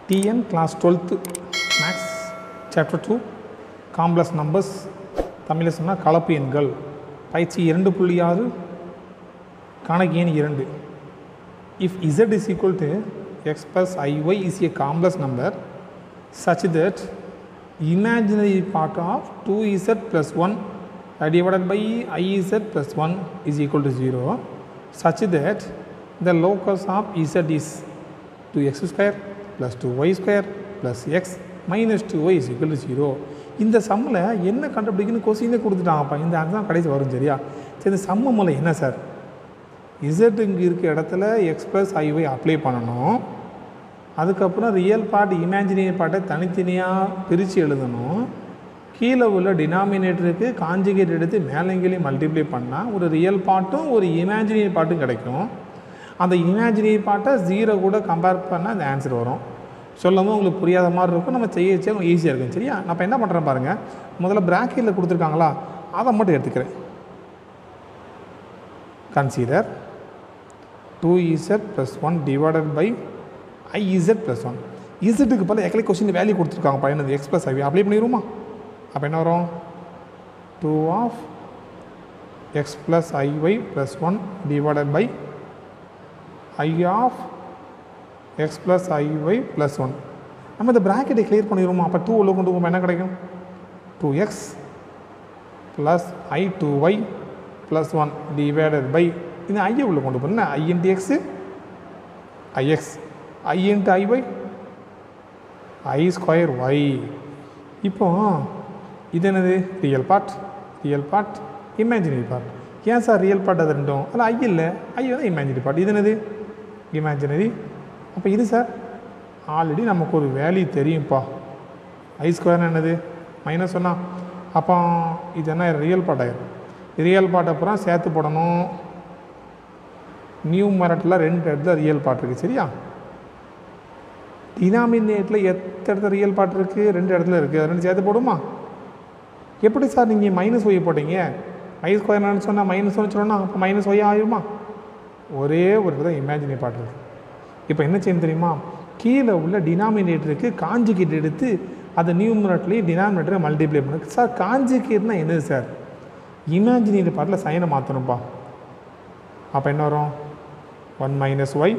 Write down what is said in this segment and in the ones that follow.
TN class twelfth maths chapter two complex numbers தமிழில் சொன்னால் கலப்பு எண்கள் பயிற்சி இரண்டு புள்ளி ஆறு கணக்கு எண் இரண்டு if z is equal to x plus iy is a complex number such that imaginary part of 2z plus 1 divided by iz plus 1 is equal to 0 such that the locus of z is 2x square plus 2y square plus x minus 2y is equal to 0 இந்த சம்மில் என்ன கண்டுபிடிக்கணும் கொஸ்டினே கொடுத்துட்டாங்கப்பா இந்த அதுதான் கடைசி வரும் சரியா சரி இந்த சம்ம மூலம் என்ன சார் இசட் இங்கே இருக்க இடத்துல எக்ஸ் ப்ளஸ் ஐஒய் அப்ளை பண்ணணும் அதுக்கப்புறம் ரியல் பார்ட் இமேஜினரி பார்ட்டை தனித்தனியாக பிரித்து எழுதணும் கீழே உள்ள டினாமினேட்டருக்கு காஞ்சிகேட் எடுத்து மேலங்களையும் மல்டிப்ளை பண்ணால் ஒரு ரியல் பார்ட்டும் ஒரு இமேஜினரி பார்ட்டும் கிடைக்கும் அந்த இமேஜினரி பார்ட்டை ஜீரோ கூட கம்பேர் பண்ணால் அந்த ஆன்சர் வரும் சொல்லும் உங்களுக்கு புரியாத மாதிரி இருக்கும் நம்ம செய்ய செய்ய உங்களுக்கு ஈஸியாக இருக்கும் சரியா நான் இப்போ என்ன பண்ணுறேன் பாருங்கள் முதல்ல ப்ராக்கெட்டில் கொடுத்துருக்காங்களா அதை மட்டும் எடுத்துக்கிறேன் consider 2z plus 1 divided by iz plus 1 இசட்டுக்கு பல எக்லை கொஸ்டின் வேல்யூ கொடுத்துருக்காங்க பையனது எக்ஸ் ப்ளஸ் ஐவி அப்ளை பண்ணிடுவோமா அப்போ என்ன வரும் two of x plus i y plus one divided by i of x plus i y plus one நம்ம இந்த ப்ராக்கெட்டை கிளியர் பண்ணிடுவோமா அப்போ டூ உள்ள கொண்டு போகும்போது என்ன கிடைக்கும் two x plus i two y plus one divided by இந்த ஐயை உள்ள கொண்டு போகணும் i into x i x i into i y i square y இப்போ இது என்னது real part real part imaginary part ஏன் சார் ரியல் பார்ட் அது ரெண்டும் அதில் ஐ இல்லை ஐ வந்து இமேஜினரி பார்ட் இது என்னது இமேஜினரி அப்போ இது சார் ஆல்ரெடி நமக்கு ஒரு வேல்யூ தெரியும்ப்பா ஐ ஸ்கொயர் என்னது மைனஸ் சொன்னா அப்போ இது என்ன ரியல் பார்ட் ஆயிரும் ரியல் பார்ட் அப்புறம் சேர்த்து போடணும் நியூ மெரட்டில் ரெண்டு இடத்துல ரியல் பார்ட் இருக்குது சரியா டினாமினேட்டில் எத்த இடத்துல ரியல் பார்ட் இருக்குது ரெண்டு இடத்துல இருக்குது ரெண்டு சேர்த்து போடுமா எப்படி சார் நீங்கள் மைனஸ் ஒய் போட்டீங்க ஐ ஸ்கொயர்னு சொன்னால் மைனஸ் ஒன்று சொன்னால் அப்போ மைனஸ் ஒய் ஆகுமா ஒரே ஒரு தான் இமேஜினரி பார்ட் இருக்குது இப்போ என்ன செய்யணும் தெரியுமா கீழே உள்ள டினாமினேட்டருக்கு காஞ்சிகேட் எடுத்து அதை நியூமரேட்லேயும் டினாமினேட்டரை மல்டிப்ளை பண்ணு சார் காஞ்சிகேட்னா என்னது சார் இமேஜினரி பார்ட்டில் சைனை மாற்றணும்ப்பா அப்போ என்ன வரும் one minus y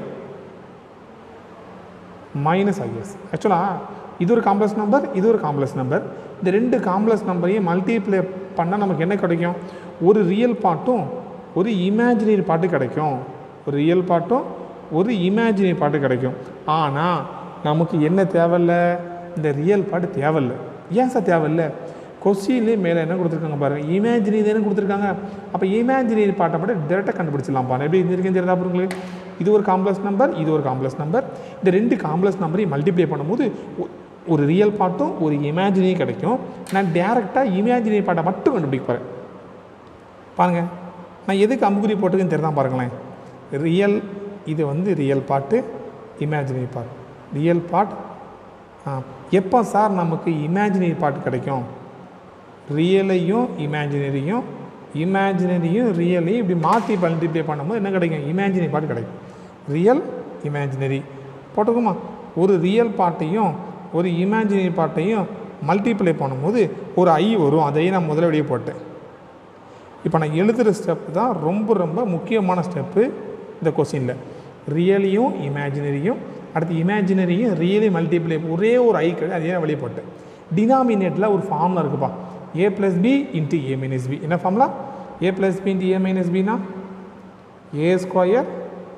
minus is ஆக்சுவலாக இது ஒரு காம்ப்ளெக்ஸ் நம்பர் இது ஒரு காம்ப்ளெக்ஸ் நம்பர் இந்த ரெண்டு காம்ப்ளெக்ஸ் நம்பரையும் மல்டிப்ளை பண்ணால் நமக்கு என்ன கிடைக்கும் ஒரு ரியல் பார்ட்டும் ஒரு இமேஜினரி பாட்டு கிடைக்கும் ஒரு ரியல் பார்ட்டும் ஒரு இமேஜினரி பாட்டு கிடைக்கும் ஆனால் நமக்கு என்ன தேவையில்ல இந்த ரியல் பாட்டு தேவையில்லை ஏன் சார் தேவையில்லை கொஸ்டின்லேயே மேலே என்ன கொடுத்துருக்காங்க பாருங்கள் இமேஜினரி தானே கொடுத்துருக்காங்க அப்போ இமேஜினரி பாட்டை மட்டும் டேரெக்டாக கண்டுபிடிச்சிடலாம்ப்பா எப்படி இருக்குன்னு தெரியாதா உங்களுக்கு இது ஒரு காம்ப்ளெக்ஸ் நம்பர் இது ஒரு காம்ப்ளெக்ஸ் நம்பர் இந்த ரெண்டு காம்ப்ளெக்ஸ் நம்பரையும் மல்டிப்ளை பண்ணும்போது ஒ- ஒரு ரியல் பார்ட்டும் ஒரு இமேஜினரியும் கிடைக்கும் நான் டேரெக்டாக இமேஜினரி பாட்டை மட்டும் கண்டுபிடிக்க போகிறேன் பாருங்கள் நான் எதுக்கு அம்புக்குறி போட்டுக்குன்னு தெரியுதா பாருங்களேன் ரியல் இது வந்து real part imaginary part real part எப்போ சார் நமக்கு இமேஜினரி பார்ட் கிடைக்கும் ரியலையும் இமேஜினரியும் இமேஜினரியும் ரியலையும் இப்படி மாற்றி மல்டிப்ளை பண்ணும்போது என்ன கிடைக்கும் இமேஜினரி பார்ட் கிடைக்கும் ரியல் இமேஜினரி போட்டுக்குமா ஒரு ரியல் பார்ட்டையும் ஒரு இமேஜினரி பார்ட்டையும் மல்டிப்ளை பண்ணும்போது ஒரு ஐ வரும் அதையும் நான் முதல்ல வெளியே போட்டேன் இப்போ நான் எழுதுகிற ஸ்டெப் தான் ரொம்ப ரொம்ப முக்கியமான ஸ்டெப்பு இந்த கொஸ்டினில் ரியலையும் இமேஜினரியும் அடுத்து இமேஜினரியும் ரியலி மல்டிப்ளை ஒரே ஒரு ஐ கிடையாது அதையே நான் வெளியே போட்டேன் டினாமினேட்டில் ஒரு ஃபார்முலா இருக்குப்பா a plus b into a minus b என்ன formula a plus b into a minus பினா a square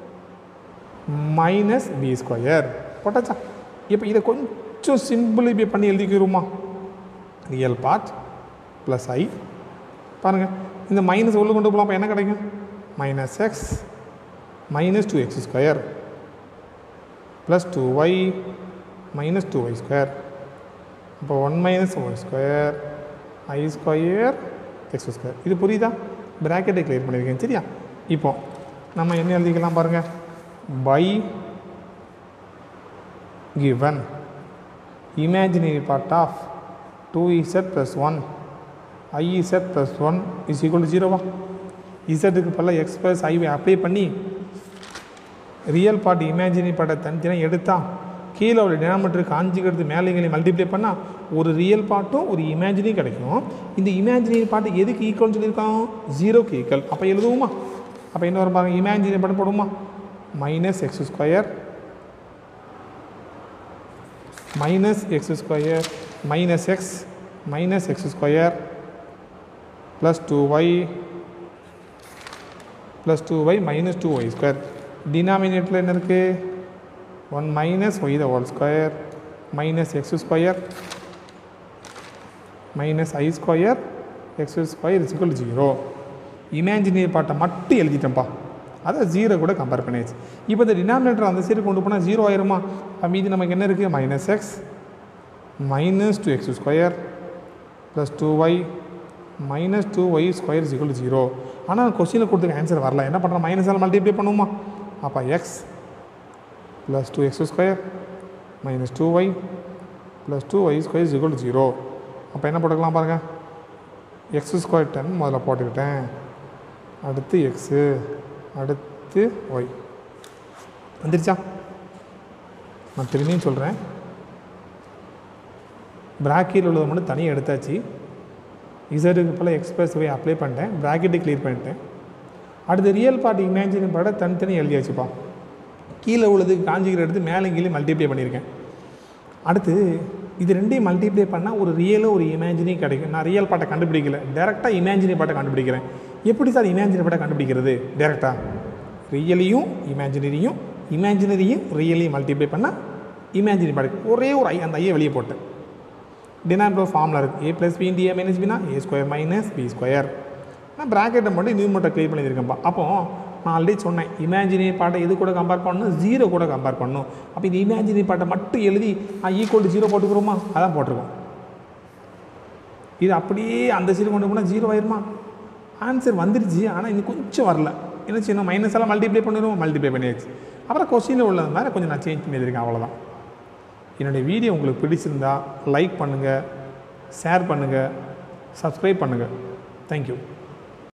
minus b square போட்டாச்சா இப்போ இதை கொஞ்சம் சிம்பிளிஃபை பண்ணி எழுதிக்கிறோமா ரியல் பார்ட் ப்ளஸ் ஐ பாருங்கள் இந்த மைனஸ் உள்ள கொண்டு போகலாம் அப்போ என்ன கிடைக்கும் minus x minus two x square plus two y minus two y square இப்போ one minus y square i square x square இது புரியுதா ப்ராக்கெட்டை கிளியர் பண்ணியிருக்கேன் சரியா இப்போ நம்ம என்ன எழுதிக்கலாம் பாருங்கள் by given imaginary part of 2z plus 1 iz plus 1 is equal to 0 வா இசட்டுக்கு பல எக்ஸ் ப்ளஸ் ஐவை அப்ளை பண்ணி ரியல் பார்ட் இமேஜினரி பார்ட்டை தனித்தனியாக எடுத்தா கீழே ஒரு டினாமினேட்டர் காஞ்சிக்கிறது மேலேங்களையும் மல்டிப்ளை பண்ணால் ஒரு ரியல் பார்ட்டும் ஒரு இமேஜினரி கிடைக்கும் இந்த இமேஜினரி பார்ட்டு எதுக்கு ஈக்குவல்னு சொல்லியிருக்கான் ஜீரோக்கு ஈக்குவல் அப்போ எழுதுவோமா அப்போ என்ன வரும் பாருங்க இமேஜினரி பார்ட்டு போடுவோமா minus x square minus x square minus x minus x square plus two y plus two y minus two y square டினாமினேட்டரில் என்ன இருக்குது one minus y the whole square minus x square minus i square x square is equal zero இமேஜினரி பார்ட்டை மட்டும் எழுதிட்டேன்ப்பா அதை zero கூட compare பண்ணியாச்சு இப்போ இந்த டினாமினேட்டர் அந்த சைடு கொண்டு போனால் ஜீரோ ஆயிருமா அப்ப மீதி நமக்கு என்ன இருக்குது minus x minus two x square plus two y minus two y square is equal zero ஆனால் கொஸ்டினில் கொடுத்துருக்க ஆன்சர் வரல என்ன பண்ணுறோம் மைனஸால் மல்டிப்ளை பண்ணுவோமா அப்போ x plus two x square minus two y plus two y square is equal zero அப்போ என்ன போட்டுக்கலாம் பாருங்கள் எக்ஸ் ஸ்கொயர் டென் முதல்ல போட்டுக்கிட்டேன் அடுத்து எக்ஸு அடுத்து ஒய் வந்துருச்சா நான் திரும்பியும் சொல்கிறேன் ப்ராக்கெட்டில் உள்ளதை மட்டும் தனியாக எடுத்தாச்சு இசட்டுக்கு போல் எக்ஸ்பிரஸ் வே அப்ளை பண்ணிட்டேன் ப்ராக்கெட்டை க்ளியர் பண்ணிட்டேன் அடுத்து ரியல் பார்ட் இமேஜினரி பார்ட்டை தனித்தனி எழுதியாச்சுப்பா கீழே உள்ளது காஞ்சிக்கிற எடுத்து மேலே கீழே மல்டிப்ளை பண்ணியிருக்கேன் அடுத்து இது ரெண்டையும் மல்டிப்ளை பண்ணால் ஒரு ரியலும் ஒரு இமேஜினரி கிடைக்கும் நான் ரியல் பாட்டை கண்டுபிடிக்கல டேரெக்டாக இமேஜினரி பாட்டை கண்டுபிடிக்கிறேன் எப்படி சார் இமேஜினரி பாட்டை கண்டுபிடிக்கிறது டேரெக்டாக ரியலையும் இமேஜினரியும் இமேஜினரியும் ரியலையும் மல்டிப்ளை பண்ணால் இமேஜினரி பாட்டு ஒரே ஒரு ஐ அந்த ஐயை வெளியே போட்டேன் டினாமினேட்டர் ஃபார்மில் இருக்குது a plus b into a minus பினா a square minus b square நான் ப்ராக்கெட்டை மட்டும் நியூமேட்டர் க்ளியர் பண்ணியிருக்கேன்ப்பா அப்போ நான் ஆல்ரெடி சொன்னேன் இமேஜினரி பாட்டை எது கூட கம்பேர் பண்ணணும் ஜீரோ கூட கம்பேர் பண்ணணும் அப்போ இந்த இமேஜினரி பாட்டை மட்டும் எழுதி ஈக்குவல் டு ஜீரோ போட்டுக்கிறோமா அதான் போட்டிருக்கோம் இது அப்படியே அந்த சைடு கொண்டு போனால் ஜீரோ ஆயிருமா ஆன்சர் வந்துருச்சு ஆனால் இன்னும் கொஞ்சம் வரல என்ன செய்யணும் மைனஸ் எல்லாம் மல்டிப்ளை பண்ணிடுவோம் மல்டிப்ளை பண்ணியாச்சு அப்புறம் கொஸ்டினில் உள்ளது மாதிரி கொஞ்சம் நான் சேஞ்ச் பண்ணியிருக்கேன் அவ்வளோதான் என்னுடைய வீடியோ உங்களுக்கு பிடிச்சிருந்தா லைக் பண்ணுங்கள் ஷேர் பண்ணுங்கள் சப்ஸ்கிரைப் பண்ணுங்கள் தேங்க்யூ